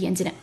അൻപത്തിയഞ്ചിന്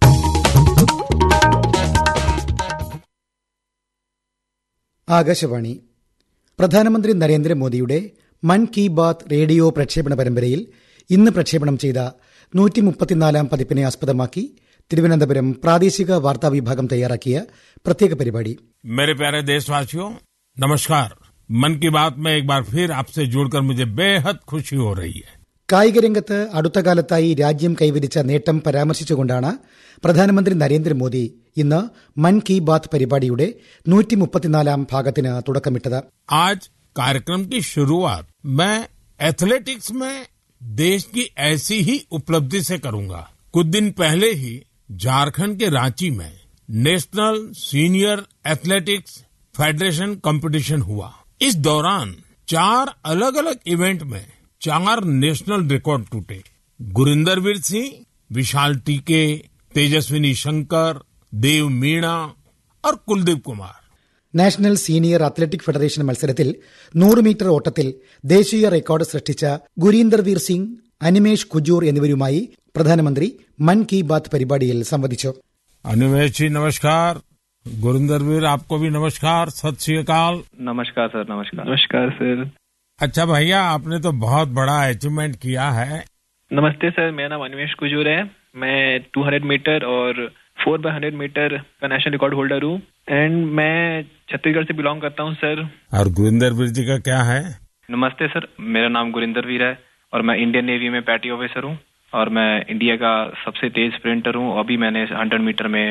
ആകാശവാണി പ്രധാനമന്ത്രി നരേന്ദ്രമോദിയുടെ മൻ കി ബാത് റേഡിയോ പ്രക്ഷേപണ പരമ്പരയിൽ ഇന്ന് പ്രക്ഷേപണം ചെയ്ത നൂറ്റിമുപ്പത്തിനാലാം പതിപ്പിനെ ആസ്പദമാക്കി തിരുവനന്തപുരം പ്രാദേശിക വാർത്താ വിഭാഗം തയ്യാറാക്കിയ പ്രത്യേക പരിപാടി मेरे प्यारे देशवासियों नमस्कार मन की बात में एक बार फिर आपसे जुड़कर मुझे बेहद खुशी हो रही है കായിക രംഗത്ത് അടുത്ത കാലത്തായി രാജ്യം കൈവരിച്ച നേട്ടം പരാമർശിച്ചുകൊണ്ടാണ് പ്രധാനമന്ത്രി നരേന്ദ്രമോദി ഇന്ന് മൻ കി ബാത് പരിപാടിയുടെ നൂറ്റിമുപ്പത്തിനാലാം ഭാഗത്തിന് തുടക്കമിട്ടത് आज कार्यक्रम की शुरुआत मैं एथलेटिक्स में देश की ऐसी ही उपलब्धि से करूंगा कुछ दिन पहले ही झारखंड के रांची में national senior athletics federation competition हुआ इस दौरान चार अलग अलग इवेंट में चार नेशनल रिकॉर्ड टूटे गुरिंदर वीर सिंह विशाल टीके तेजस्विनी शंकर देव मीणा और Kuldeep Kumar national senior athletic federation മത്സരത്തിൽ നൂറ് മീറ്റർ ഓട്ടത്തിൽ ദേശീയ റെക്കോർഡ് സൃഷ്ടിച്ച ഗുരീന്ദർ വീർ സിംഗ് അനിമേഷ് കുജൂർ എന്നിവരുമായി പ്രധാനമന്ത്രി മൻ കി ബാത് പരിപാടിയിൽ സംവദിച്ചു अनिमेश जी नमस्कार गुरिंदर वीर आपको भी नमस्कार सत श्री अकाल नमस्कार सर नमस्कार नमस्कार सर अच्छा भैया आपने तो बहुत बड़ा अचीवमेंट किया है नमस्ते सर मेरा नाम अनिमेश कुजूर है मैं 200 मीटर और 4 बाय हंड्रेड मीटर का नेशनल रिकॉर्ड होल्डर हूँ एंड मैं छत्तीसगढ़ से बिलोंग करता हूँ सर और गुरिंदर वीर जी का क्या है नमस्ते सर मेरा नाम गुरिंदर वीर है और मैं इंडियन नेवी में पैटी ऑफिसर हूँ और मैं इंडिया का सबसे तेज स्प्रिंटर हूँ अभी मैंने 100 मीटर में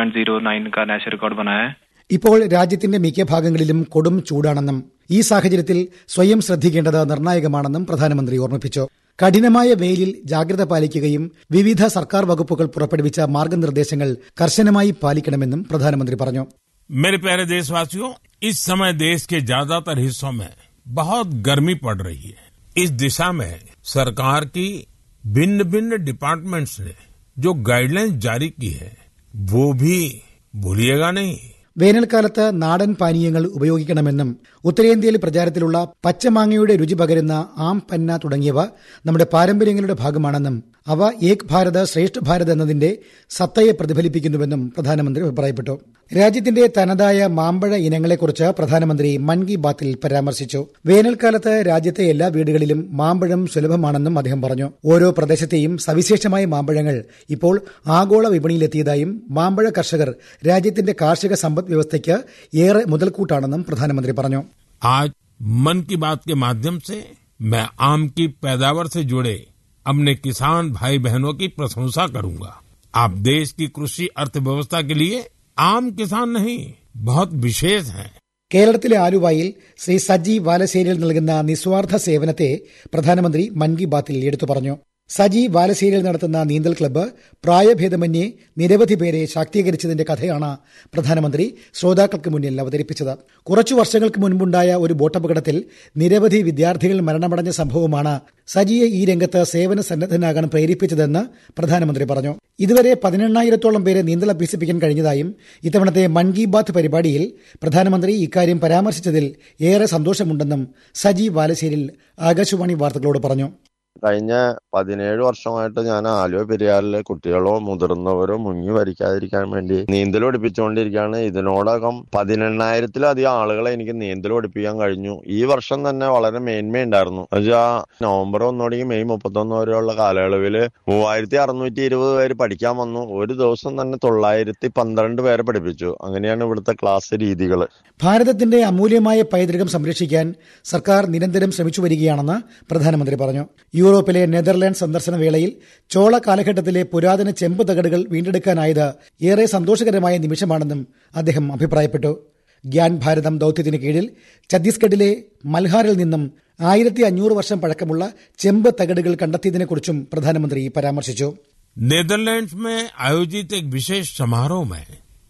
10.09 का नेशनल रिकॉर्ड बनाया है ഇപ്പോൾ രാജ്യത്തിന്റെ മിക്ക ഭാഗങ്ങളിലും കൊടും ചൂടാണെന്നും ഈ സാഹചര്യത്തിൽ സ്വയം ശ്രദ്ധിക്കേണ്ടത് നിർണായകമാണെന്നും പ്രധാനമന്ത്രി ഓർമ്മിപ്പിച്ചു കഠിനമായ വെയിലിൽ ജാഗ്രത പാലിക്കുകയും വിവിധ സർക്കാർ വകുപ്പുകൾ പുറപ്പെടുവിച്ച മാർഗനിർദ്ദേശങ്ങൾ കർശനമായി പാലിക്കണമെന്നും പ്രധാനമന്ത്രി പറഞ്ഞു मेरे प्यारे देशवासियों इस समय देश के ज्यादातर हिस्सों में बहुत गर्मी पड़ रही है इस दिशा में सरकार की भिन्न भिन्न डिपार्टमेंट्स ने जो गाइडलाइंस जारी की है वो भी भूलिएगा नहीं വേനൽക്കാലത്ത് നാടൻ പാനീയങ്ങൾ ഉപയോഗിക്കണമെന്നും ഉത്തരേന്ത്യയിൽ പ്രചാരത്തിലുള്ള പച്ചമാങ്ങയുടെ രുചി പകരുന്ന ആം പന്ന തുടങ്ങിയവ നമ്മുടെ പാരമ്പര്യങ്ങളുടെ ഭാഗമാണെന്നും അവ ഏക് ഭാരത് ശ്രേഷ്ഠ ഭാരത് എന്നതിന്റെ സത്തയെ പ്രതിഫലിപ്പിക്കുന്നുവെന്നും പ്രധാനമന്ത്രി അഭിപ്രായപ്പെട്ടു രാജ്യത്തിന്റെ തനതായ മാമ്പഴ ഇനങ്ങളെക്കുറിച്ച് പ്രധാനമന്ത്രി മൻ കി ബാത്തിൽ പരാമർശിച്ചു വേനൽക്കാലത്ത് രാജ്യത്തെ എല്ലാ വീടുകളിലും മാമ്പഴം സുലഭമാണെന്നും അദ്ദേഹം പറഞ്ഞു ഓരോ പ്രദേശത്തെയും സവിശേഷമായ മാമ്പഴങ്ങൾ ഇപ്പോൾ ആഗോള വിപണിയിലെത്തിയതായും മാമ്പഴ കർഷകർ രാജ്യത്തിന്റെ കാർഷിക സമ്പദ് വ്യവസ്ഥയ്ക്ക് ഏറെ മുതൽക്കൂട്ടാണെന്നും പ്രധാനമന്ത്രി പറഞ്ഞു आज मन की बात के माध्यम से मैं आम की पैदावार से जुड़े अपने किसान भाई बहनों की प्रशंसा करूंगा आप देश की कृषि अर्थव्यवस्था के लिए आम किसान नहीं बहुत विशेष हैं കേരളത്തിലെ ആലുവായിൽ ശ്രീ സജി വാലശ്ശേരിയിൽ നൽകുന്ന നിസ്വാർത്ഥ സേവനത്തെ പ്രധാനമന്ത്രി മൻ കി ബാത്തിൽ എടുത്തു പറഞ്ഞു സജി വാലശ്ശേരിയിൽ നടത്തുന്ന നീന്തൽ ക്ലബ്ബ് പ്രായഭേദമന്യേ നിരവധി പേരെ ശാക്തീകരിച്ചതിന്റെ കഥയാണ് പ്രധാനമന്ത്രി ശ്രോതാക്കൾക്ക് മുന്നിൽ അവതരിപ്പിച്ചത് കുറച്ചു വർഷങ്ങൾക്ക് മുൻപുണ്ടായ ഒരു ബോട്ടപകടത്തിൽ നിരവധി വിദ്യാർത്ഥികൾ മരണമടഞ്ഞ സംഭവമാണ് സജിയെ ഈ രംഗത്ത് സേവന സന്നദ്ധനാകാൻ പ്രേരിപ്പിച്ചതെന്ന് പ്രധാനമന്ത്രി പറഞ്ഞു ഇതുവരെ പതിനെണ്ണായിരത്തോളം പേരെ നീന്തൽ അഭ്യസിപ്പിക്കാൻ കഴിഞ്ഞതായും ഇത്തവണത്തെ മൻ കി ബാത്ത് പരിപാടിയിൽ പ്രധാനമന്ത്രി ഇക്കാര്യം പരാമർശിച്ചതിൽ ഏറെ സന്തോഷമുണ്ടെന്നും സജി വാലശ്ശേരിൽ ആകാശവാണി വാർത്തകളോട് പറഞ്ഞു കഴിഞ്ഞ പതിനേഴ് വർഷമായിട്ട് ഞാൻ ആലുവ പെരിയാറിലെ കുട്ടികളോ മുതിർന്നവരോ മുങ്ങി മരിക്കാതിരിക്കാൻ വേണ്ടി നീന്തൽ പഠിപ്പിച്ചുകൊണ്ടിരിക്കുകയാണ് ഇതിനോടകം പതിനെണ്ണായിരത്തിലധികം ആളുകളെ എനിക്ക് നീന്തൽ പഠിപ്പിക്കാൻ കഴിഞ്ഞു ഈ വർഷം തന്നെ വളരെ മേന്മയുണ്ടായിരുന്നു എന്നുവെച്ചാൽ നവംബർ ഒന്ന് തുടങ്ങി മെയ് മുപ്പത്തൊന്ന് വരെയുള്ള കാലയളവിൽ മൂവായിരത്തി അറുന്നൂറ്റി ഇരുപത് പേര് പഠിക്കാൻ വന്നു ഒരു ദിവസം തന്നെ തൊള്ളായിരത്തി പന്ത്രണ്ട് പേരെ പഠിപ്പിച്ചു അങ്ങനെയാണ് ഇവിടുത്തെ ക്ലാസ് രീതികൾ ഭാരതത്തിന്റെ അമൂല്യമായ പൈതൃകം സംരക്ഷിക്കാൻ സർക്കാർ നിരന്തരം ശ്രമിച്ചു വരികയാണെന്ന് പ്രധാനമന്ത്രി പറഞ്ഞു യൂറോപ്പിലെ നെതർലാൻഡ് സന്ദർശന വേളയിൽ ചോള കാലഘട്ടത്തിലെ പുരാതന ചെമ്പ് തകടുകൾ വീണ്ടെടുക്കാനായത് ഏറെ സന്തോഷകരമായ നിമിഷമാണെന്നും അദ്ദേഹം അഭിപ്രായപ്പെട്ടു ഗ്യാൻ ഭാരതം ദൌത്യത്തിന് കീഴിൽ ഛത്തീസ്ഗഡിലെ മൽഹാറിൽ നിന്നും ആയിരത്തി അഞ്ഞൂറ് വർഷം പഴക്കമുള്ള ചെമ്പ് തകടുകൾ കണ്ടെത്തിയതിനെക്കുറിച്ചും പ്രധാനമന്ത്രി പരാമർശിച്ചു नेदरलैंड्स में आयोजित एक विशेष समारोह में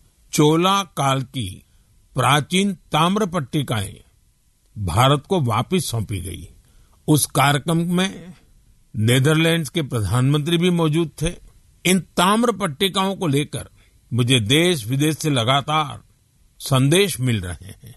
चोला काल की प्राचीन ताम्र पट्टिकाएं भारत को वापस सौंपी गई उस कार्यक्रम में नेदरलैंड्स के प्रधानमंत्री भी मौजूद थे इन ताम्र पट्टिकाओं को लेकर मुझे देश विदेश से लगातार संदेश मिल रहे हैं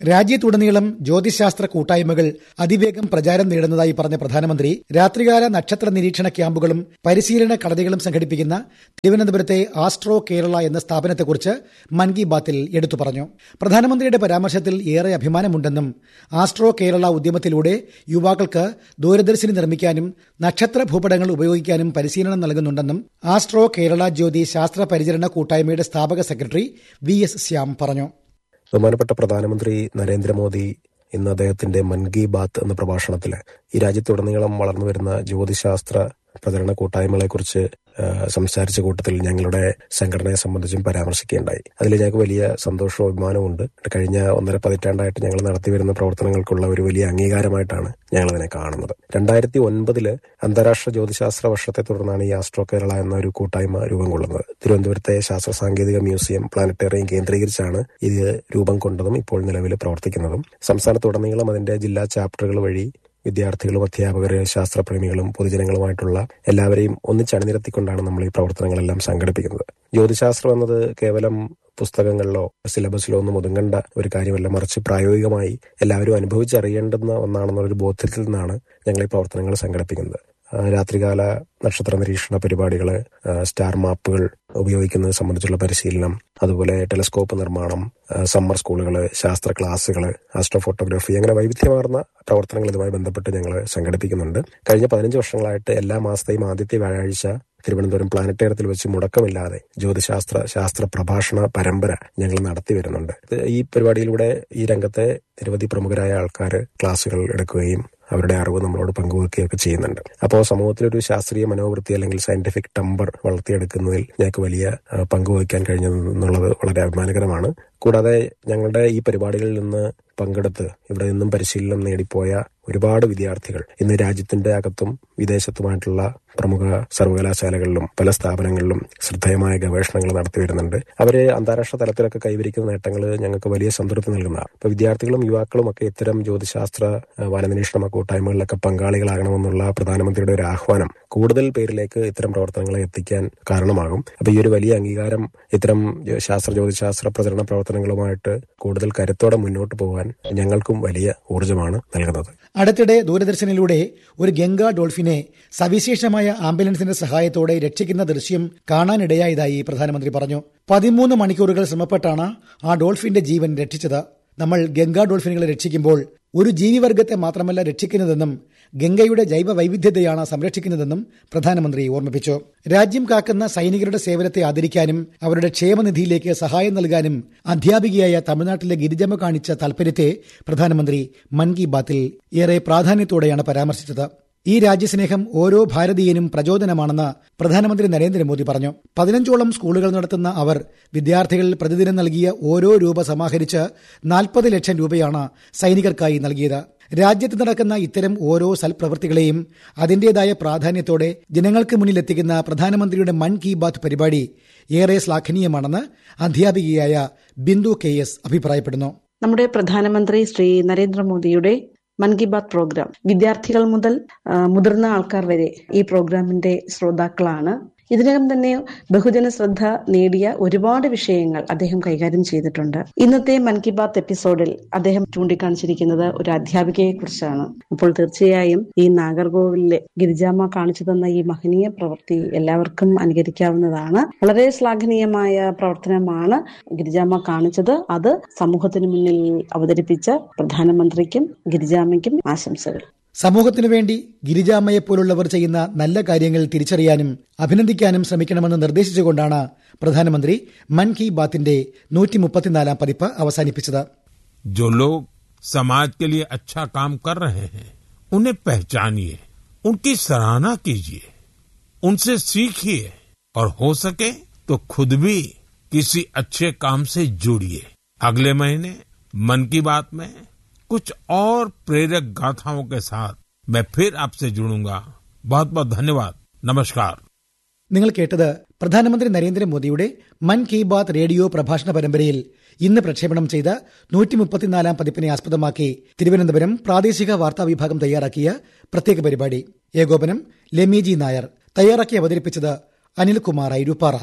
രാജ്യത്തുടനീളം ജ്യോതിശാസ്ത്ര കൂട്ടായ്മകൾ അതിവേഗം പ്രചാരം നേടുന്നതായി പറഞ്ഞ പ്രധാനമന്ത്രി രാത്രികാല നക്ഷത്ര നിരീക്ഷണ ക്യാമ്പുകളും പരിശീലന കളരികളും സംഘടിപ്പിക്കുന്ന തിരുവനന്തപുരത്തെ ആസ്ട്രോ കേരള എന്ന സ്ഥാപനത്തെക്കുറിച്ച് മൻ കി ബാത്തിൽ എടുത്തു പറഞ്ഞു പ്രധാനമന്ത്രിയുടെ പരാമർശത്തിൽ ഏറെ അഭിമാനമുണ്ടെന്നും ആസ്ട്രോ കേരള ഉദ്യമത്തിലൂടെ യുവാക്കൾക്ക് ദൂരദർശിനി നിർമ്മിക്കാനും നക്ഷത്ര ഭൂപടങ്ങൾ ഉപയോഗിക്കാനും പരിശീലനം നൽകുന്നുണ്ടെന്നും ആസ്ട്രോ കേരള ജ്യോതി ശാസ്ത്ര പരിചരണ കൂട്ടായ്മയുടെ സ്ഥാപക സെക്രട്ടറി വി എസ് ശ്യാം പറഞ്ഞു ബഹുമാനപ്പെട്ട പ്രധാനമന്ത്രി നരേന്ദ്രമോദി ഇന്ന് അദ്ദേഹത്തിന്റെ മൻ കി ബാത്ത് എന്ന പ്രഭാഷണത്തിൽ ഈ രാജ്യത്തുടനീളം വളർന്നു വരുന്ന ജ്യോതിശാസ്ത്ര പ്രചരണ കൂട്ടായ്മകളെക്കുറിച്ച് സംസാരിച്ച കൂട്ടത്തിൽ ഞങ്ങളുടെ സംഘടനയെ സംബന്ധിച്ചും പരാമർശിക്കുകയുണ്ടായി അതിൽ ഞങ്ങൾക്ക് വലിയ സന്തോഷവും അഭിമാനമുണ്ട് കഴിഞ്ഞ ഒന്നര പതിറ്റാണ്ടായിട്ട് ഞങ്ങൾ നടത്തിവരുന്ന പ്രവർത്തനങ്ങൾക്കുള്ള ഒരു വലിയ അംഗീകാരമായിട്ടാണ് ഞങ്ങൾ ഇതിനെ കാണുന്നത് രണ്ടായിരത്തി ഒൻപതില് അന്താരാഷ്ട്ര ജ്യോതിശാസ്ത്ര വർഷത്തെ തുടർന്നാണ് ഈ ആസ്ട്രോ കേരള എന്ന ഒരു കൂട്ടായ്മ രൂപം കൊള്ളുന്നത് തിരുവനന്തപുരത്തെ ശാസ്ത്ര സാങ്കേതിക മ്യൂസിയം പ്ലാനറ്റേറിയം കേന്ദ്രീകരിച്ചാണ് ഇത് രൂപം കൊണ്ടതും ഇപ്പോൾ നിലവിൽ പ്രവർത്തിക്കുന്നതും സംസ്ഥാനത്തുടനീളം അതിന്റെ ജില്ലാ ചാപ്റ്ററുകൾ വഴി വിദ്യാർത്ഥികളും അധ്യാപകര് ശാസ്ത്രപ്രേമികളും പൊതുജനങ്ങളുമായിട്ടുള്ള എല്ലാവരെയും ഒന്നിച്ചണിനിരത്തിക്കൊണ്ടാണ് നമ്മൾ ഈ പ്രവർത്തനങ്ങളെല്ലാം സംഘടിപ്പിക്കുന്നത് ജ്യോതിശാസ്ത്രം എന്നത് കേവലം പുസ്തകങ്ങളിലോ സിലബസിലോ ഒന്നും ഒതുങ്ങേണ്ട ഒരു കാര്യമല്ല മറിച്ച് പ്രായോഗികമായി എല്ലാവരും അനുഭവിച്ചറിയേണ്ടുന്ന ഒന്നാണെന്നുള്ളൊരു ബോധ്യത്തിൽ നിന്നാണ് ഞങ്ങൾ ഈ പ്രവർത്തനങ്ങൾ സംഘടിപ്പിക്കുന്നത് രാത്രികാല നക്ഷത്ര നിരീക്ഷണ പരിപാടികൾ സ്റ്റാർ മാപ്പുകൾ ഉപയോഗിക്കുന്നത് സംബന്ധിച്ചുള്ള പരിശീലനം അതുപോലെ ടെലസ്കോപ്പ് നിർമ്മാണം സമ്മർ സ്കൂളുകൾ ശാസ്ത്ര ക്ലാസ്സുകൾ ആസ്ട്രോ ഫോട്ടോഗ്രാഫി അങ്ങനെ വൈവിധ്യമാർന്ന പ്രവർത്തനങ്ങൾ ഇതുമായി ബന്ധപ്പെട്ട് ഞങ്ങൾ സംഘടിപ്പിക്കുന്നുണ്ട് കഴിഞ്ഞ പതിനഞ്ച് വർഷങ്ങളായിട്ട് എല്ലാ മാസത്തെയും ആദ്യത്തെ വ്യാഴാഴ്ച തിരുവനന്തപുരം പ്ലാനറ്റേറിയത്തിൽ വെച്ച് മുടക്കമില്ലാതെ ജ്യോതിശാസ്ത്ര ശാസ്ത്ര പ്രഭാഷണ പരമ്പര ഞങ്ങൾ നടത്തി വരുന്നുണ്ട് ഈ പരിപാടിയിലൂടെ ഈ രംഗത്തെ നിരവധി പ്രമുഖരായ ആൾക്കാർ ക്ലാസുകൾ എടുക്കുകയും അവരുടെ അറിവ് നമ്മളോട് പങ്കുവെക്കുകയൊക്കെ ചെയ്യുന്നുണ്ട് അപ്പോൾ സമൂഹത്തിലൊരു ശാസ്ത്രീയ മനോവൃത്തി അല്ലെങ്കിൽ സയന്റിഫിക് ടമ്പർ വളർത്തിയെടുക്കുന്നതിൽ ഞങ്ങൾക്ക് വലിയ പങ്കുവഹിക്കാൻ കഴിഞ്ഞതെന്നുള്ളത് വളരെ അഭിമാനകരമാണ് കൂടാതെ ഞങ്ങളുടെ ഈ പരിപാടികളിൽ നിന്ന് പങ്കെടുത്ത് ഇവിടെ നിന്നും പരിശീലനം നേടിപ്പോയ ഒരുപാട് വിദ്യാർത്ഥികൾ ഇന്ന് രാജ്യത്തിന്റെ അകത്തും വിദേശത്തുമായിട്ടുള്ള പ്രമുഖ സർവകലാശാലകളിലും പല സ്ഥാപനങ്ങളിലും ശ്രദ്ധേയമായ ഗവേഷണങ്ങൾ നടത്തി വരുന്നുണ്ട് അവരെ അന്താരാഷ്ട്ര തലത്തിലൊക്കെ കൈവരിക്കുന്ന നേട്ടങ്ങൾ ഞങ്ങൾക്ക് വലിയ സംതൃപ്തി നൽകുന്നതാണ് ഇപ്പൊ വിദ്യാർത്ഥികളും യുവാക്കളും ഒക്കെ ഇത്തരം ജ്യോതിശാസ്ത്ര വനനിരീക്ഷണ കൂട്ടായ്മകളിലൊക്കെ പങ്കാളികളാകണമെന്നുള്ള പ്രധാനമന്ത്രിയുടെ ഒരു ആഹ്വാനം കൂടുതൽ പേരിലേക്ക് ഇത്തരം പ്രവർത്തനങ്ങളെ എത്തിക്കാൻ കാരണമാകും അപ്പൊ ഈ ഒരു വലിയ അംഗീകാരം ഇത്തരം ശാസ്ത്ര ജ്യോതിശാസ്ത്ര പ്രചരണ പ്രവർത്തനങ്ങളുമായിട്ട് കൂടുതൽ കരുത്തോടെ മുന്നോട്ട് പോകാൻ ഞങ്ങൾക്കും വലിയ ഊർജ്ജമാണ് നൽകുന്നത് അടുത്തിടെ ദൂരദർശനിലൂടെ ഒരു ഗംഗാ ഡോൾഫിനെ സവിശേഷമായ ആംബുലൻസിന്റെ സഹായത്തോടെ രക്ഷിക്കുന്ന ദൃശ്യം കാണാനിടയായതായി പ്രധാനമന്ത്രി പറഞ്ഞു പതിമൂന്ന് മണിക്കൂറുകൾ ശ്രമപ്പെട്ടാണ് ആ ഡോൾഫിന്റെ ജീവൻ രക്ഷിച്ചത് നമ്മൾ ഗംഗാ ഡോൾഫിനുകളെ രക്ഷിക്കുമ്പോൾ ഒരു ജീവിവർഗത്തെ മാത്രമല്ല രക്ഷിക്കുന്നതെന്നും ഗംഗയുടെ ജൈവ വൈവിധ്യതയാണ് സംരക്ഷിക്കുന്നതെന്നും പ്രധാനമന്ത്രി ഓർമ്മിപ്പിച്ചു രാജ്യം കാക്കുന്ന സൈനികരുടെ സേവനത്തെ ആദരിക്കാനും അവരുടെ ക്ഷേമനിധിയിലേക്ക് സഹായം നൽകാനും അധ്യാപികയായ തമിഴ്നാട്ടിലെ ഗിരിജമ്മ കാണിച്ച താൽപര്യത്തെ പ്രധാനമന്ത്രി മൻ കി ബാത്തിൽ ഏറെ പ്രാധാന്യത്തോടെയാണ് പരാമർശിച്ചത് ഈ രാജ്യസ്നേഹം ഓരോ ഭാരതീയനും പ്രചോദനമാണെന്ന് പ്രധാനമന്ത്രി നരേന്ദ്രമോദി പറഞ്ഞു പതിനഞ്ചോളം സ്കൂളുകൾ നടത്തുന്ന അവർ വിദ്യാർത്ഥികൾ പ്രതിദിനം നൽകിയ ഓരോ രൂപ സമാഹരിച്ച് നാൽപ്പത് ലക്ഷം രൂപയാണ് സൈനികർക്കായി നൽകിയത് രാജ്യത്ത് നടക്കുന്ന ഇത്തരം ഓരോ സൽപ്രവൃത്തികളെയും അതിന്റേതായ പ്രാധാന്യത്തോടെ ജനങ്ങൾക്ക് മുന്നിൽ എത്തിക്കുന്ന പ്രധാനമന്ത്രിയുടെ മൻ കി ബാത്ത് പരിപാടി ഏറെ ശ്ലാഘനീയമാണെന്ന് അധ്യാപികയായ ബിന്ദു കെ എസ് അഭിപ്രായപ്പെടുന്നു നമ്മുടെ പ്രധാനമന്ത്രി ശ്രീ നരേന്ദ്രമോദിയുടെ മൻ കി ബാത്ത് പ്രോഗ്രാം വിദ്യാർത്ഥികൾ മുതൽ മുതിർന്ന ആൾക്കാർ വരെ ഈ പ്രോഗ്രാമിന്റെ ശ്രോതാക്കളാണ് ഇതിനകം തന്നെ ബഹുജന ശ്രദ്ധ നേടിയ ഒരുപാട് വിഷയങ്ങൾ അദ്ദേഹം കൈകാര്യം ചെയ്തിട്ടുണ്ട് ഇന്നത്തെ മൻ കി ബാത്ത് എപ്പിസോഡിൽ അദ്ദേഹം ചൂണ്ടിക്കാണിച്ചിരിക്കുന്നത് ഒരു അധ്യാപികയെ കുറിച്ചാണ് അപ്പോൾ തീർച്ചയായും ഈ നാഗർകോവിലിലെ ഗിരിജാമ്മ കാണിച്ചു തന്ന ഈ മഹനീയ പ്രവൃത്തി എല്ലാവർക്കും അനുകരിക്കാവുന്നതാണ് വളരെ ശ്ലാഘനീയമായ പ്രവർത്തനമാണ് ഗിരിജാമ്മ കാണിച്ചത് അത് സമൂഹത്തിന് മുന്നിൽ അവതരിപ്പിച്ച പ്രധാനമന്ത്രിക്കും ഗിരിജാമ്മയ്ക്കും ആശംസകൾ സമൂഹത്തിനു വേണ്ടി ഗിരിജാമ്മയെപ്പോലുള്ളവർ ചെയ്യുന്ന നല്ല കാര്യങ്ങൾ തിരിച്ചറിയാനും അഭിനന്ദിക്കാനും ശ്രമിക്കണമെന്ന് നിർദ്ദേശിച്ചുകൊണ്ടാണ് പ്രധാനമന്ത്രി മൻ കി ബാത്തിന്റെ നൂറ്റി മുപ്പത്തിനാലാം പതിപ്പ് അവസാനിപ്പിച്ചത് जो लोग समाज के लिए अच्छा काम कर रहे हैं उन्हें पहचानिए उनकी सराहना कीजिए उनसे सीखिए और हो सके तो खुद भी किसी अच्छे काम से जुड़िए अगले महीने मन की बात में कुछ और प्रेरक गाथाओं के साथ मैं फिर आपसे जुड़ूंगा बहुत बहुत धन्यवाद नमस्कार നിങ്ങൾ കേട്ടത് പ്രധാനമന്ത്രി നരേന്ദ്രമോദിയുടെ മൻ കി ബാത്ത് റേഡിയോ പ്രഭാഷണ പരമ്പരയിൽ ഇന്ന് പ്രക്ഷേപണം ചെയ്ത നൂറ്റി മുപ്പത്തിനാലാം പതിപ്പിനെ ആസ്പദമാക്കി തിരുവനന്തപുരം പ്രാദേശിക വാർത്താ വിഭാഗം തയ്യാറാക്കിയ പ്രത്യേക പരിപാടി ഏകോപനം ലെമിജി നായർ തയ്യാറാക്കി അവതരിപ്പിച്ചത് അനിൽകുമാർ ഐരുപ്പാറ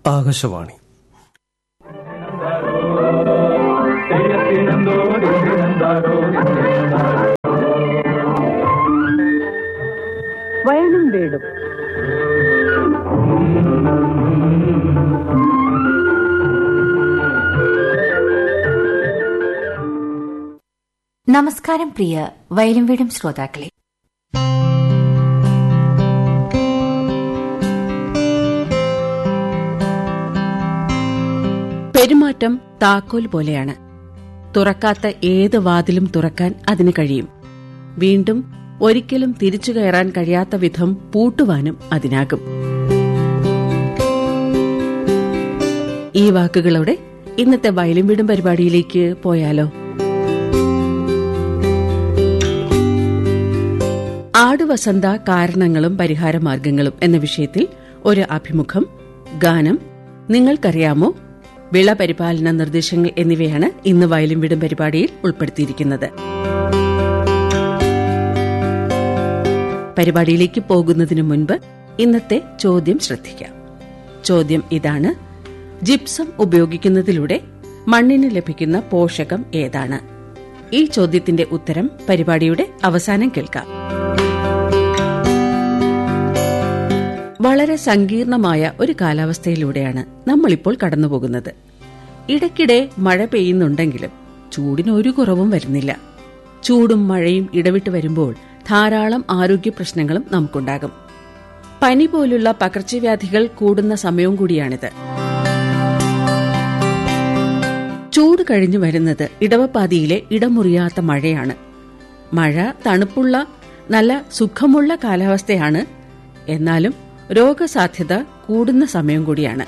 ആകാശവാണി വയനും വീടും നമസ്കാരം പ്രിയ വയലും വീടും ശ്രോതാക്കളെ പെരുമാറ്റം താക്കോൽ പോലെയാണ് തുറക്കാത്ത ഏത് വാതിലും തുറക്കാൻ അതിന് കഴിയും വീണ്ടും ഒരിക്കലും തിരിച്ചു കയറാൻ കഴിയാത്ത വിധം പൂട്ടുവാനും അതിനാകും ഈ വാക്കുകളോടെ ഇന്നത്തെ വയലും വീടും പരിപാടിയിലേക്ക് പോയാലോ ആടുവസന്ത കാരണങ്ങളും പരിഹാരമാർഗങ്ങളും എന്ന വിഷയത്തിൽ ഒരു അഭിമുഖം ഗാനം നിങ്ങൾക്കറിയാമോ വിള പരിപാലന നിർദ്ദേശങ്ങൾ എന്നിവയാണ് ഇന്ന് വയലും വീടും പരിപാടിയിൽ ഉൾപ്പെടുത്തിയിരിക്കുന്നത് പരിപാടിയിലേക്ക് പോകുന്നതിനു മുൻപ് ഇന്നത്തെ ചോദ്യം ശ്രദ്ധിക്കാം ചോദ്യം ഇതാണ് ജിപ്സം ഉപയോഗിക്കുന്നതിലൂടെ മണ്ണിന് ലഭിക്കുന്ന പോഷകം ഏതാണ് ഈ ചോദ്യത്തിന്റെ ഉത്തരം പരിപാടിയുടെ അവസാനം കേൾക്കാം വളരെ സങ്കീർണമായ ഒരു കാലാവസ്ഥയിലൂടെയാണ് നമ്മളിപ്പോൾ കടന്നുപോകുന്നത് ഇടയ്ക്കിടെ മഴ പെയ്യുന്നുണ്ടെങ്കിലും ചൂടിന് ഒരു കുറവും വരുന്നില്ല ചൂടും മഴയും ഇടവിട്ട് വരുമ്പോൾ ധാരാളം ആരോഗ്യ പ്രശ്നങ്ങളും നമുക്കുണ്ടാകും പനി പോലുള്ള പകർച്ചവ്യാധികൾ കൂടുന്ന സമയവും കൂടിയാണിത് ചൂട് കഴിഞ്ഞു വരുന്നത് ഇടവപ്പാതിയിലെ ഇടമുറിയാത്ത മഴയാണ് മഴ തണുപ്പുള്ള നല്ല സുഖമുള്ള കാലാവസ്ഥയാണ് എന്നാലും രോഗസാധ്യത കൂടുന്ന സമയം കൂടിയാണ്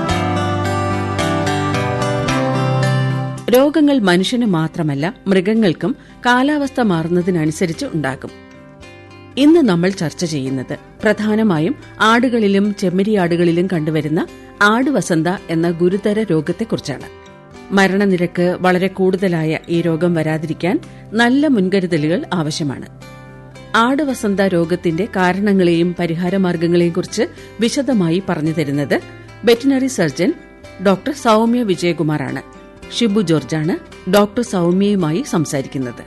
രോഗങ്ങൾ മനുഷ്യന് മാത്രമല്ല മൃഗങ്ങൾക്കും കാലാവസ്ഥ മാറുന്നതിനനുസരിച്ച് ഉണ്ടാകും ഇന്ന് നമ്മൾ ചർച്ച ചെയ്യുന്നത് പ്രധാനമായും ആടുകളിലും ചെമ്മരിയാടുകളിലും കണ്ടുവരുന്ന ആടുവസന്ത എന്ന ഗുരുതര രോഗത്തെക്കുറിച്ചാണ് മരണനിരക്ക് വളരെ കൂടുതലായ ഈ രോഗം വരാതിരിക്കാൻ നല്ല മുൻകരുതലുകൾ ആവശ്യമാണ് ആടുവസന്ത രോഗത്തിന്റെ കാരണങ്ങളെയും പരിഹാരമാർഗങ്ങളെയും കുറിച്ച് വിശദമായി പറഞ്ഞു തരുന്നത് വെറ്റിനറി സർജൻ ഡോക്ടർ സൌമ്യ വിജയകുമാറാണ് ഷിബു ജോർജാണ് ഡോക്ടർ സൌമ്യയുമായി സംസാരിക്കുന്നത്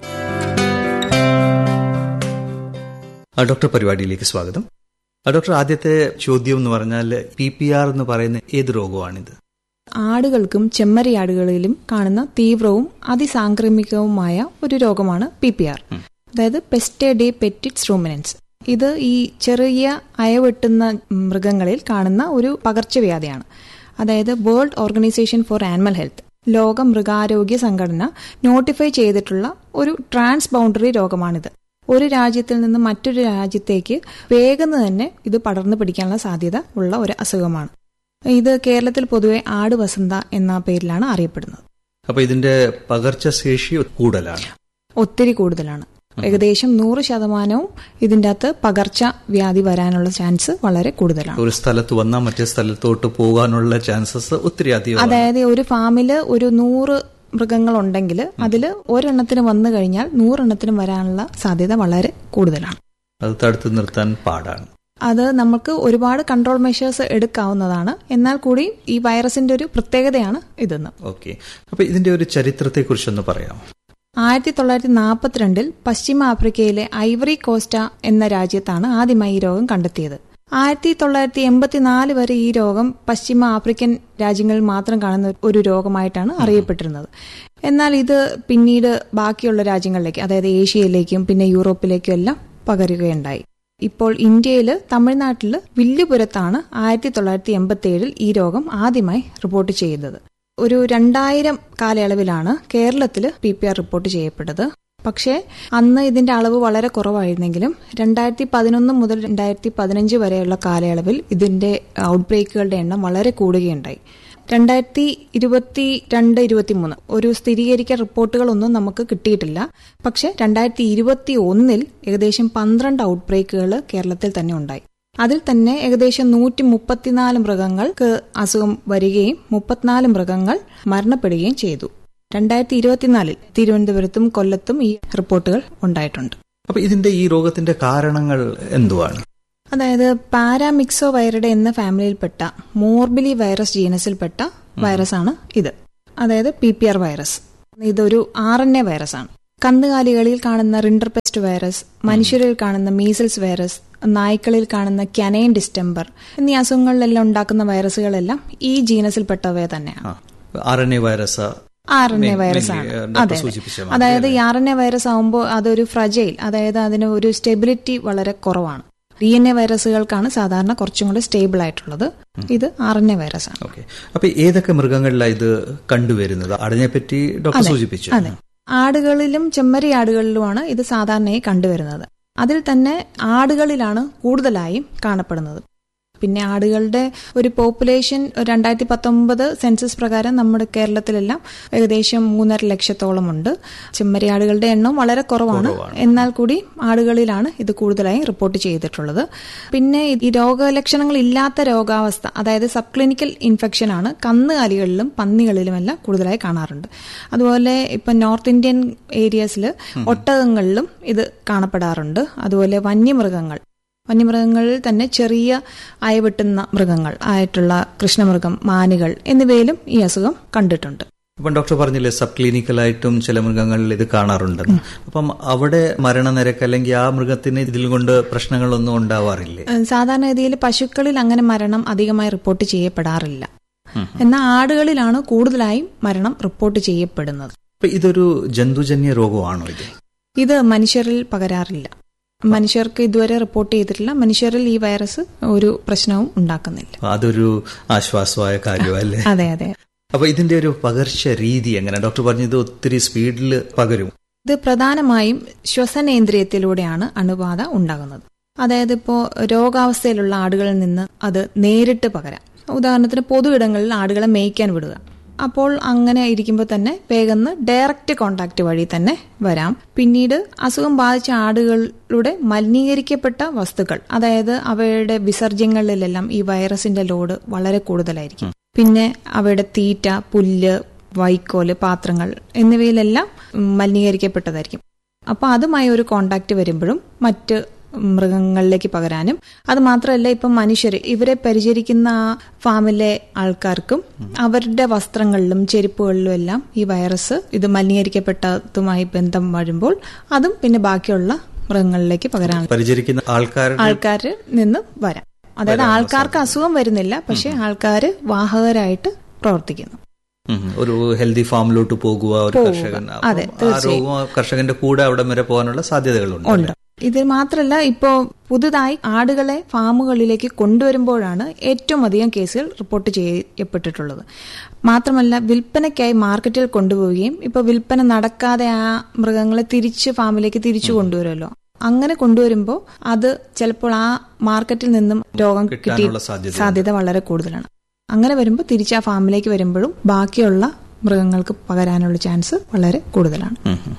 ഡോക്ടർ പരിപാടിയിലേക്ക് സ്വാഗതം ഡോക്ടർ ആദ്യത്തെ ചോദ്യം എന്ന് പറഞ്ഞാൽ പി പി ആർ എന്ന് പറയുന്ന ഏത് രോഗമാണിത് ആടുകൾക്കും ചെമ്മരിയാടുകളിലും കാണുന്ന തീവ്രവും അതിസാംക്രമികവുമായ ഒരു രോഗമാണ് പി പി ആർ അതായത് പെസ്റ്റഡി പെറ്റിറ്റ്സ് റൂമിനൻസ് ഇത് ഈ ചെറിയ അയവെട്ടുന്ന മൃഗങ്ങളിൽ കാണുന്ന ഒരു പകർച്ചവ്യാധിയാണ് അതായത് world organisation for animal health ലോക മൃഗാരോഗ്യ സംഘടന നോട്ടിഫൈ ചെയ്തിട്ടുള്ള ഒരു ട്രാൻസ് ബൗണ്ടറി രോഗമാണിത് ഒരു രാജ്യത്തിൽ നിന്ന് മറ്റൊരു രാജ്യത്തേക്ക് വേഗം തന്നെ ഇത് പടർന്നു പിടിക്കാനുള്ള സാധ്യത ഉള്ള ഒരു അസുഖമാണ് ഇത് കേരളത്തിൽ പൊതുവെ ആട് വസന്ത എന്ന പേരിലാണ് അറിയപ്പെടുന്നത് അപ്പൊ ഇതിന്റെ പകർച്ചശേഷി കൂടുതലാണ് ഒത്തിരി കൂടുതലാണ് ഏകദേശം നൂറ് ശതമാനവും ഇതിന്റെ അകത്ത് പകർച്ച വ്യാധി വരാനുള്ള ചാൻസ് വളരെ കൂടുതലാണ് ഒരു സ്ഥലത്ത് വന്നാൽ മറ്റേ സ്ഥലത്തോട്ട് പോകാനുള്ള ചാൻസസ് ഒത്തിരി അധികം അതായത് ഒരു ഫാമില് ഒരു നൂറ് മൃഗങ്ങൾ ഉണ്ടെങ്കിൽ അതിൽ ഒരെണ്ണത്തിന് വന്നു കഴിഞ്ഞാൽ നൂറെണ്ണത്തിനും വരാനുള്ള സാധ്യത വളരെ കൂടുതലാണ് അത് തടുത്തു നിർത്താൻ പാടാണ് അത് നമുക്ക് ഒരുപാട് കൺട്രോൾ മെഷേഴ്സ് എടുക്കാവുന്നതാണ് എന്നാൽ കൂടി ഈ വൈറസിന്റെ ഒരു പ്രത്യേകതയാണ് ഇതെന്ന് ഓക്കെ അപ്പൊ ഇതിന്റെ ഒരു ചരിത്രത്തെ കുറിച്ചൊന്ന് പറയാം ആയിരത്തി തൊള്ളായിരത്തി നാൽപ്പത്തിരണ്ടിൽ പശ്ചിമ ആഫ്രിക്കയിലെ ഐവറി കോസ്റ്റ എന്ന രാജ്യത്താണ് ആദ്യമായി ഈ രോഗം കണ്ടെത്തിയത് ആയിരത്തി തൊള്ളായിരത്തി എൺപത്തിനാല് വരെ ഈ രോഗം പശ്ചിമ ആഫ്രിക്കൻ രാജ്യങ്ങളിൽ മാത്രം കാണുന്ന ഒരു രോഗമായിട്ടാണ് അറിയപ്പെട്ടിരുന്നത് എന്നാൽ ഇത് പിന്നീട് ബാക്കിയുള്ള രാജ്യങ്ങളിലേക്ക് അതായത് ഏഷ്യയിലേക്കും പിന്നെ യൂറോപ്പിലേക്കും എല്ലാം പകരുകയുണ്ടായി ഇപ്പോൾ ഇന്ത്യയിൽ തമിഴ്നാട്ടിൽ വില്ലുപുരത്താണ് ആയിരത്തി തൊള്ളായിരത്തി എൺപത്തി ഏഴിൽ ഈ രോഗം ആദ്യമായി റിപ്പോർട്ട് ചെയ്തത് ഒരു രണ്ടായിരം കാലയളവിലാണ് കേരളത്തിൽ പി പി ആർ റിപ്പോർട്ട് ചെയ്യപ്പെട്ടത് പക്ഷേ അന്ന് ഇതിന്റെ അളവ് വളരെ കുറവായിരുന്നെങ്കിലും രണ്ടായിരത്തി പതിനൊന്ന് മുതൽ രണ്ടായിരത്തി പതിനഞ്ച് വരെയുള്ള കാലയളവിൽ ഇതിന്റെ ഔട്ട്ബ്രേക്കുകളുടെ എണ്ണം വളരെ കൂടുകയുണ്ടായി രണ്ടായിരത്തി ഇരുപത്തി രണ്ട് ഇരുപത്തിമൂന്ന് ഒരു സ്ഥിരീകരിക്ക റിപ്പോർട്ടുകളൊന്നും നമുക്ക് കിട്ടിയിട്ടില്ല പക്ഷെ രണ്ടായിരത്തി ഇരുപത്തി ഒന്നിൽ ഏകദേശം പന്ത്രണ്ട് ഔട്ട്ബ്രേക്കുകൾ കേരളത്തിൽ തന്നെ ഉണ്ടായി അതിൽ തന്നെ ഏകദേശം നൂറ്റി മുപ്പത്തിനാല് മൃഗങ്ങൾക്ക് അസുഖം വരികയും മുപ്പത്തിനാല് മൃഗങ്ങൾ മരണപ്പെടുകയും ചെയ്തു രണ്ടായിരത്തി ഇരുപത്തിനാലിൽ തിരുവനന്തപുരത്തും കൊല്ലത്തും ഈ റിപ്പോർട്ടുകൾ ഉണ്ടായിട്ടുണ്ട് അപ്പൊ ഇതിന്റെ ഈ രോഗത്തിന്റെ കാരണങ്ങൾ എന്തുവാണ് അതായത് പാരാമിക്സോ വൈറഡെ എന്ന ഫാമിലിയിൽപ്പെട്ട മോർബിലി വൈറസ് ജീനസിൽപ്പെട്ട വൈറസ് ആണ് ഇത് അതായത് പി പി ആർ വൈറസ് ഇതൊരു ആർ എൻ എ വൈറസ് ആണ് കന്നുകാലികളിൽ കാണുന്ന റിൻഡർപെസ്റ്റ് വൈറസ് മനുഷ്യരിൽ കാണുന്ന മീസിൽസ് വൈറസ് നായ്ക്കളിൽ കാണുന്ന ക്യനൈൻ ഡിസ്റ്റംബർ എന്നീ അസുഖങ്ങളിലെല്ലാം ഉണ്ടാക്കുന്ന വൈറസുകളെല്ലാം ഈ ജീനസിൽപ്പെട്ടവയെ തന്നെയാണ് R N A virus R N A virus ആണ് അതെ അതായത് ഈ ആർ എൻ എ വൈറസ് ആകുമ്പോൾ അതൊരു ഫ്രജൈൽ അതായത് അതിന് ഒരു സ്റ്റെബിലിറ്റി വളരെ കുറവാണ് ഡി എൻ എ വൈറസുകൾക്കാണ് സാധാരണ കുറച്ചും കൂടെ സ്റ്റേബിൾ ആയിട്ടുള്ളത് ഇത് ആർ എൻ എ വൈറസ് ആണ് ഓക്കെ അപ്പൊ ഏതൊക്കെ മൃഗങ്ങളിലാണ് ഇത് കണ്ടുവരുന്നത് അതിനെ പറ്റി ഡോക്ടർ സൂചിപ്പിച്ചു അതെ ആടുകളിലും ചെമ്മരി ആടുകളിലുമാണ് ഇത് സാധാരണയായി കണ്ടുവരുന്നത് അതിൽ തന്നെ ആടുകളിലാണ് കൂടുതലായും കാണപ്പെടുന്നത് പിന്നെ ആടുകളുടെ ഒരു പോപ്പുലേഷൻ രണ്ടായിരത്തി പത്തൊമ്പത് സെൻസസ് പ്രകാരം നമ്മുടെ കേരളത്തിലെല്ലാം ഏകദേശം മൂന്നര ലക്ഷത്തോളം ഉണ്ട് ചെമ്മരിയാടുകളുടെ എണ്ണം വളരെ കുറവാണ് എന്നാൽ കൂടി ആടുകളിലാണ് ഇത് കൂടുതലായും റിപ്പോർട്ട് ചെയ്തിട്ടുള്ളത് പിന്നെ ഈ രോഗലക്ഷണങ്ങൾ ഇല്ലാത്ത രോഗാവസ്ഥ അതായത് സബ് ക്ലിനിക്കൽ ഇൻഫെക്ഷൻ ആണ് കന്നുകാലികളിലും പന്നികളിലുമെല്ലാം കൂടുതലായി കാണാറുണ്ട് അതുപോലെ ഇപ്പൊ നോർത്ത് ഇന്ത്യൻ ഏരിയസിൽ ഒട്ടകങ്ങളിലും ഇത് കാണപ്പെടാറുണ്ട് അതുപോലെ വന്യമൃഗങ്ങൾ വന്യമൃഗങ്ങളിൽ തന്നെ ചെറിയ അയവെട്ടുന്ന മൃഗങ്ങൾ ആയിട്ടുള്ള കൃഷ്ണമൃഗം മാനുകൾ എന്നിവയിലും ഈ അസുഖം കണ്ടിട്ടുണ്ട് ഇപ്പം ഡോക്ടർ പറഞ്ഞില്ലേ സബ് ക്ലിനിക്കലായിട്ടും ചില മൃഗങ്ങളിൽ ഇത് കാണാറുണ്ടെന്ന് അപ്പം അവിടെ മരണനിരക്ക് അല്ലെങ്കിൽ ആ മൃഗത്തിന് ഇതിൽ കൊണ്ട് പ്രശ്നങ്ങളൊന്നും ഉണ്ടാവാറില്ലേ സാധാരണഗതിയിൽ പശുക്കളിൽ അങ്ങനെ മരണം അധികമായി റിപ്പോർട്ട് ചെയ്യപ്പെടാറില്ല എന്നാൽ ആടുകളിലാണ് കൂടുതലായും മരണം റിപ്പോർട്ട് ചെയ്യപ്പെടുന്നത് അപ്പൊ ഇതൊരു ജന്തുജന്യ രോഗമാണോ ഇത് ഇത് മനുഷ്യരിൽ പകരാറില്ല മനുഷ്യർക്ക് ഇതുവരെ റിപ്പോർട്ട് ചെയ്തിട്ടില്ല മനുഷ്യരിൽ ഈ വൈറസ് ഒരു പ്രശ്നവും ഉണ്ടാക്കുന്നില്ല അതൊരു ആശ്വാസമായ കാര്യമല്ലേ അതെ അതെ അപ്പൊ ഇതിന്റെ ഒരു പകർച്ച രീതി എങ്ങനെ ഡോക്ടർ പറഞ്ഞത് ഒത്തിരി സ്പീഡിൽ പകരും ഇത് പ്രധാനമായും ശ്വസനേന്ദ്രിയത്തിലൂടെയാണ് അണുബാധ ഉണ്ടാകുന്നത് അതായത് ഇപ്പോൾ രോഗാവസ്ഥയിലുള്ള ആടുകളിൽ നിന്ന് അത് നേരിട്ട് പകരാം ഉദാഹരണത്തിന് പൊതു ഇടങ്ങളിൽ ആടുകളെ മേയ്ക്കാൻ വിടുക അപ്പോൾ അങ്ങനെ ഇരിക്കുമ്പോൾ തന്നെ വേഗം ഡയറക്റ്റ് കോണ്ടാക്ട് വഴി തന്നെ വരാം പിന്നീട് അസുഖം ബാധിച്ച ആടുകളുടെ മലിനീകരിക്കപ്പെട്ട വസ്തുക്കൾ അതായത് അവയുടെ വിസർജ്യങ്ങളിലെല്ലാം ഈ വൈറസിന്റെ ലോഡ് വളരെ കൂടുതലായിരിക്കും പിന്നെ അവയുടെ തീറ്റ പുല്ല് വൈക്കോല് പാത്രങ്ങൾ എന്നിവയിലെല്ലാം മലിനീകരിക്കപ്പെട്ടതായിരിക്കും അപ്പോൾ അതുമായി ഒരു കോണ്ടാക്ട് വരുമ്പോഴും മറ്റ് മൃഗങ്ങളിലേക്ക് പകരാനും അത് മാത്രമല്ല ഇപ്പം മനുഷ്യർ ഇവരെ പരിചരിക്കുന്ന ആ ഫാമിലെ ആൾക്കാർക്കും അവരുടെ വസ്ത്രങ്ങളിലും ചെരുപ്പുകളിലും എല്ലാം ഈ വൈറസ് ഇത് മലിനീകരിക്കപ്പെട്ടതുമായി ബന്ധം വരുമ്പോൾ അതും പിന്നെ ബാക്കിയുള്ള മൃഗങ്ങളിലേക്ക് പകരാൻ പരിചരിക്കുന്ന ആൾക്കാർ ആൾക്കാരിൽ നിന്ന് വരാം അതായത് ആൾക്കാർക്ക് അസുഖം വരുന്നില്ല പക്ഷെ ആൾക്കാർ വാഹകരായിട്ട് പ്രവർത്തിക്കുന്നു ഒരു ഹെൽത്തി ഫാമിലോട്ട് പോകുക ഒരു കർഷകൻ അതെ ആ രോഗം കർഷകന്റെ കൂടെ അവിടെ വരെ പോകാനുള്ള സാധ്യതകളുണ്ട് ഉണ്ട് ഇത് മാത്രമല്ല ഇപ്പോ പുതുതായി ആടുകളെ ഫാമുകളിലേക്ക് കൊണ്ടുവരുമ്പോഴാണ് ഏറ്റവും അധികം കേസുകൾ റിപ്പോർട്ട് ചെയ്യപ്പെട്ടിട്ടുള്ളത് മാത്രമല്ല വിൽപ്പനയ്ക്കായി മാർക്കറ്റിൽ കൊണ്ടുപോവുകയും ഇപ്പൊ വിൽപ്പന നടക്കാതെ ആ മൃഗങ്ങളെ തിരിച്ച് ഫാമിലേക്ക് തിരിച്ചു കൊണ്ടുവരുമല്ലോ അങ്ങനെ കൊണ്ടുവരുമ്പോൾ അത് ചിലപ്പോൾ ആ മാർക്കറ്റിൽ നിന്നും രോഗം കിട്ടി സാധ്യത വളരെ കൂടുതലാണ് അങ്ങനെ വരുമ്പോൾ തിരിച്ച് ആ ഫാമിലേക്ക് വരുമ്പോഴും ബാക്കിയുള്ള മൃഗങ്ങൾക്ക് പകരാനുള്ള ചാൻസ് വളരെ കൂടുതലാണ്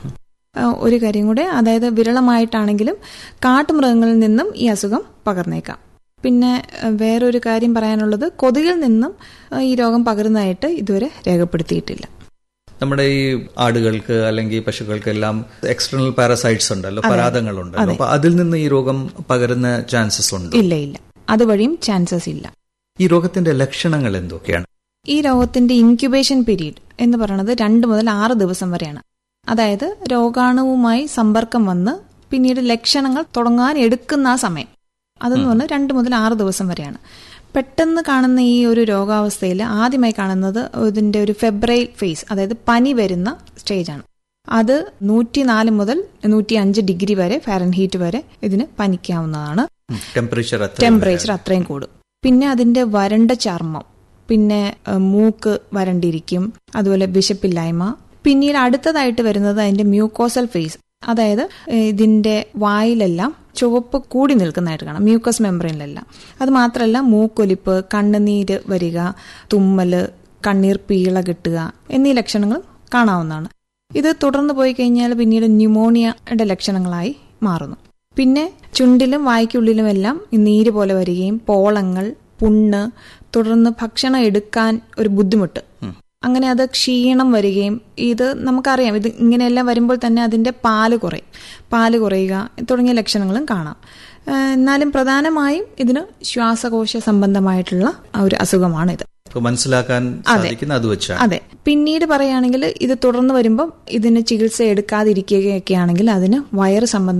ഒരു കാര്യം കൂടെ അതായത് വിരളമായിട്ടാണെങ്കിലും കാട്ടുമൃഗങ്ങളിൽ നിന്നും ഈ അസുഖം പകർന്നേക്കാം പിന്നെ വേറൊരു കാര്യം പറയാനുള്ളത് കൊതുകിൽ നിന്നും ഈ രോഗം പകരുന്നതായിട്ട് ഇതുവരെ രേഖപ്പെടുത്തിയിട്ടില്ല നമ്മുടെ ഈ ആടുകൾക്ക് അല്ലെങ്കിൽ പശുക്കൾക്കെല്ലാം എക്സ്റ്റേണൽ പാരസൈറ്റ്സ് ഉണ്ടല്ലോ പരാതങ്ങളുണ്ട് അപ്പൊ അതിൽ നിന്ന് ഈ രോഗം പകരുന്ന ചാൻസസ് ഉണ്ട് ഇല്ല ഇല്ല അതുവഴിയും ചാൻസസ് ഇല്ല ഈ രോഗത്തിന്റെ ലക്ഷണങ്ങൾ എന്തൊക്കെയാണ് ഈ രോഗത്തിന്റെ ഇൻക്യുബേഷൻ പീരീഡ് എന്ന് പറയുന്നത് രണ്ട് മുതൽ ആറ് ദിവസം വരെയാണ് അതായത് രോഗാണുവുമായി സമ്പർക്കം വന്ന് പിന്നീട് ലക്ഷണങ്ങൾ തുടങ്ങാൻ എടുക്കുന്ന ആ സമയം അതെന്ന് പറഞ്ഞാൽ രണ്ട് മുതൽ ആറ് ദിവസം വരെയാണ് പെട്ടെന്ന് കാണുന്ന ഈ ഒരു രോഗാവസ്ഥയിൽ ആദ്യമായി കാണുന്നത് ഇതിന്റെ ഒരു ഫെബ്രൈൽ ഫേസ് അതായത് പനി വരുന്ന സ്റ്റേജാണ് അത് നൂറ്റിനാല് മുതൽ നൂറ്റി അഞ്ച് ഡിഗ്രി വരെ ഫാരൻഹീറ്റ് വരെ ഇതിന് പനിക്കാവുന്നതാണ് ടെമ്പറേച്ചർ ടെമ്പറേച്ചർ അത്രയും കൂടും പിന്നെ അതിന്റെ വരണ്ട ചർമ്മം പിന്നെ മൂക്ക് വരണ്ടിരിക്കും അതുപോലെ വിശപ്പില്ലായ്മ പിന്നീട് അടുത്തതായിട്ട് വരുന്നത് അതിന്റെ മ്യൂക്കോസൽ ഫേസ് അതായത് ഇതിന്റെ വായിലെല്ലാം ചുവപ്പ് കൂടി നിൽക്കുന്നതായിട്ട് കാണാം മ്യൂക്കസ് മെമ്പറിനിലെല്ലാം അത് മാത്രമല്ല മൂക്കൊലിപ്പ് കണ്ണുനീര് വരിക തുമ്മല് കണ്ണീർ പീള കിട്ടുക എന്നീ ലക്ഷണങ്ങൾ കാണാവുന്നതാണ് ഇത് തുടർന്ന് പോയി കഴിഞ്ഞാൽ പിന്നീട് ന്യൂമോണിയയുടെ ലക്ഷണങ്ങളായി മാറുന്നു പിന്നെ ചുണ്ടിലും വായ്ക്കുള്ളിലുമെല്ലാം നീര് പോലെ വരികയും പോളങ്ങൾ പുണ്ണ് തുടർന്ന് ഭക്ഷണം എടുക്കാൻ ഒരു ബുദ്ധിമുട്ട് അങ്ങനെ അത് ക്ഷീണം വരികയും ഇത് നമുക്കറിയാം ഇത് ഇങ്ങനെയെല്ലാം വരുമ്പോൾ തന്നെ അതിന്റെ പാല് കുറയും പാല് കുറയുക തുടങ്ങിയ ലക്ഷണങ്ങളും കാണാം ഏഹ് എന്നാലും പ്രധാനമായും ഇതിന് ശ്വാസകോശ സംബന്ധമായിട്ടുള്ള ഒരു അസുഖമാണിത് ഇപ്പൊ മനസ്സിലാക്കാൻ സാധിക്കുന്ന അത് വെച്ചാണ് അതെ പിന്നീട് പറയുകയാണെങ്കിൽ ഇത് തുടർന്ന് വരുമ്പോൾ ഇതിന് ചികിത്സ എടുക്കാതിരിക്കുകയൊക്കെ ആണെങ്കിൽ അതിന് വയറ് സംബന്ധം